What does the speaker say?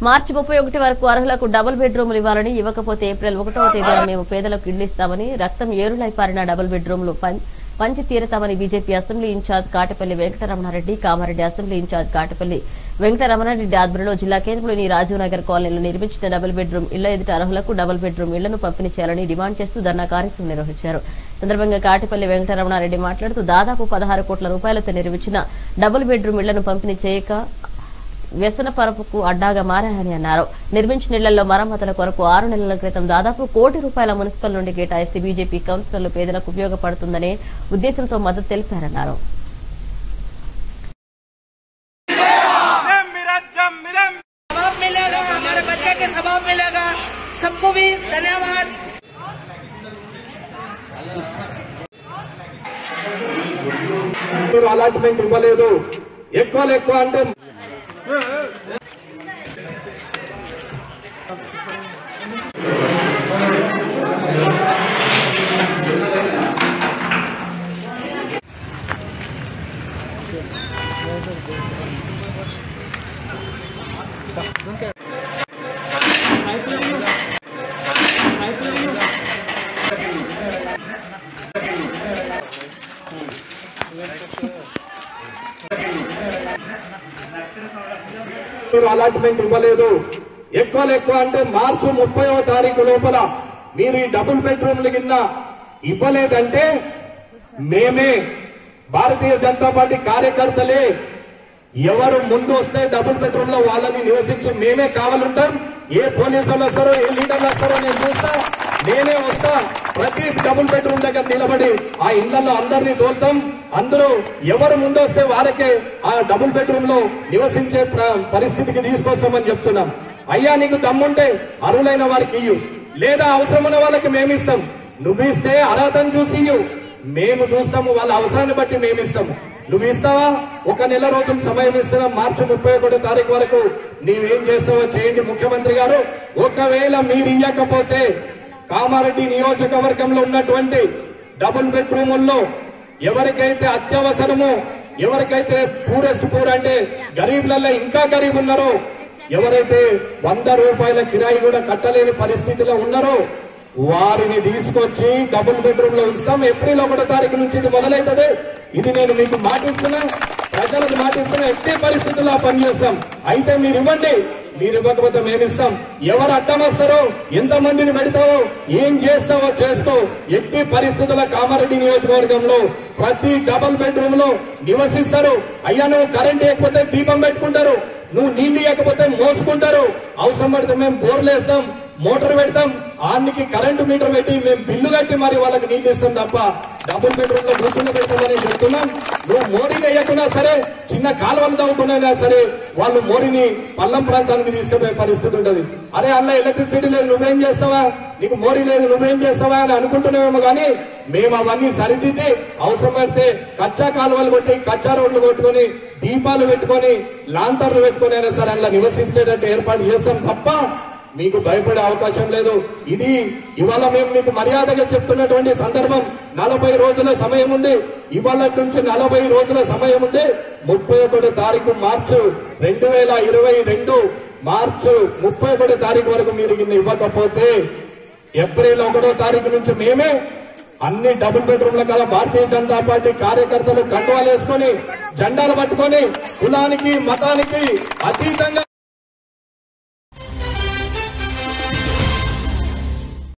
మార్చి ముప్పై ఒకటి వరకు అర్హులకు డబుల్ బెడ్రూములు ఇవ్వాలని ఇవ్వకపోతే ఏప్రిల్ ఒకటవ తేదీన మేము పేదలకు ఇళ్లు ఇస్తామని రక్తం ఏరులై పారిన డబుల్ బెడ్రూములు పం- పంచి తీరతామని BJP assembly incharge Katapalli Venkataramana Reddy Kamareddy assembly incharge Katapalli Venkataramana Reddy ఆధ్వర్యంలో జిల్లా కేంద్రంలోని రాజీవ్ నగర్ కాలనీలో నిర్మించిన డబుల్ బెడ్రూమ్ ఇళ్ల ఎదుట అర్హులకు డబుల్ బెడ్రూమ్ ఇళ్లను పంపిణీ చేయాలని డిమాండ్ చేస్తూ ధర్నా కార్యక్రమం నిర్వహించారు సందర్భంగా కాటిపల్లి వెంకటరమణారెడ్డి మాట్లాడుతూ దాదాపు పదహారు కోట్ల రూపాయలతో నిర్మించిన డబుల్ బెడ్రూమ్ ఇళ్లను పంపిణీ చేయక వ్యసన పరపుకు అడ్డాగా మారాయని అన్నారు నిర్మించిన ఇళ్లలో మరమ్మతుల కొరకు ఆరు నెలల క్రితం దాదాపు కోటి రూపాయల మున్సిపల్ నుండి కేటాయిస్తే బీజేపీ కౌన్సిలర్లు పేదలకు ఉపయోగపడుతుందనే ఉద్దేశంతో మద్దతు తెలిపారన్నారు मिरम मिरज्जम मिरम सबाब मिलेगा हमारे बच्चे के सबाब मिलेगा सबको भी धन्यवाद మీరు అలాట్మెంట్ ఇవ్వలేదు ఎక్కువ ఎక్కువ అంటే మీరు అలాట్మెంట్ ఇవ్వలేదు ఎక్కువ ఎక్కువ అంటే మార్చి ముప్పైవ తారీఖు లోపల మీరు ఈ డబుల్ బెడ్రూమ్ల కింద ఇవ్వలేదంటే మేమే భారతీయ జనతా పార్టీ కార్యకర్తలే ఎవరు ముందు వస్తే డబుల్ బెడ్రూమ్ లో వాళ్ళని నివసించి మేమే కావాలంటాం ఏ పోలీసులు వస్తారో ఏ లీడర్లు వస్తారో నేను చూస్తా నేనే వస్తా ప్రతి డబుల్ బెడ్రూమ్ దగ్గర నిలబడి ఆ ఇళ్లలో అందరినీ తోలుతాం అందరూ ఎవరు ముందు వస్తే వారికే ఆ డబుల్ బెడ్రూమ్ లో నివసించే ప్ర- పరిస్థితికి తీసుకొస్తామని చెప్తున్నాం అయ్యా నీకు దమ్ముంటే అరువులైన వారికి ఇయ్యు లేదా అవసరమైన వాళ్ళకి మేమిస్తాం నువ్వు ఇస్తే అర్హతను చూసి ఇయ్యు మేము చూస్తాము వాళ్ళ అవసరాన్ని బట్టి మేము ఇస్తాము నువ్వు ఇస్తావా ఒక నెల రోజులు సమయం ఇస్తున్నాం మార్చి ముప్పై ఒకటో తారీఖు వరకు నీవేం చేస్తావో చేయండి ముఖ్యమంత్రి గారు ఒకవేళ మీరు ఇయ్యకపోతే కామారెడ్డి నియోజకవర్గంలో ఉన్నటువంటి డబుల్ బెడ్రూముల్లో ఎవరికైతే అత్యవసరమో ఎవరికైతే పూరెస్ట్ పూర్ అంటే గరీబ్లలో ఇంకా గరీబ్ ఉన్నారో ఎవరైతే వంద రూపాయల కిరాయి కూడా కట్టలేని పరిస్థితిలో ఉన్నారో వారిని తీసుకొచ్చి డబుల్ బెడ్రూమ్ లో ఉంచుతాం ఏప్రిల్ ఒకటో తారీఖు నుంచి ఇది మొదలవుతుంది ఇది నేను మీకు మాటిస్తున్నా ప్రజలకు మాటిస్తున్నా ఎట్టి పరిస్థితుల్లో ఆ పని చేస్తాం అయితే మీరు ఇవ్వండి మీరు ఇవ్వకపోతే మేము ఇస్తాం ఎవరు అడ్డం వస్తారో ఎంత మందిని పెడతావో ఏం చేస్తావో చేసుకో ఎట్టి పరిస్థితుల కామారెడ్డి నియోజకవర్గంలో ప్రతి డబుల్ బెడ్రూమ్ లో నివసిస్తారు అయ్యా నువ్వు కరెంట్ ఇవ్వకపోతే దీపం పెట్టుకుంటారు నువ్వు నీళ్లు ఇవ్వకపోతే మోసుకుంటారు అవసరం పడితే మేము బోర్లు వేస్తాం మోటార్ పెడతాం ఆనికి కరెంటు మీటర్ పెట్టి మేము బిల్లు కట్టి మరి వాళ్ళకి నీళ్ళు ఇస్తాం తప్ప డబుల్ బెడ్రూమ్ లో కూర్చుని పెడతామని చెప్తున్నాం నువ్వు మోరీని వేయకున్నా సరే చిన్న కాలువలు తవ్వుకున్నా సరే వాళ్ళు మోరీని పల్లం ప్రాంతానికి తీసుకుపోయే పరిస్థితి ఉండదు అరే అల్ల ఎలక్ట్రిసిటీ లేదు నువ్వేం చేస్తావా నీకు మోరీ లేదు నువ్వేం చేస్తావా అని అనుకుంటున్నామేమో కానీ మేము అవన్నీ సరిదిద్ది అవసరమైతే కచ్చా కాలువలు కొట్టి కచ్చా రోడ్లు కొట్టుకొని దీపాలు పెట్టుకొని లాంతర్లు పెట్టుకొని అయినా సరే అలా నివసించేటట్టు ఏర్పాటు చేస్తాం తప్ప మీకు భయపడే అవకాశం లేదు ఇది ఇవాళ మేము మీకు మర్యాదగా చెప్తున్నటువంటి సందర్భం నలభై రోజుల సమయం ఉంది ఇవాళ నుంచి నలభై రోజుల సమయం ఉంది ముప్పై ఒకటి తారీఖు మార్చు రెండు వేల ఇరవై రెండు మార్చు ముప్పై ఒకటి తారీఖు వరకు మీరు ఇన్ని ఇవ్వకపోతే ఏప్రిల్ ఒకటో తారీఖు నుంచి మేమే అన్ని డబుల్ బెడ్రూమ్ల కల భారతీయ జనతా పార్టీ కార్యకర్తలు కండువాలు వేసుకొని జెండాలు పట్టుకొని కులానికి మతానికి అతీతంగా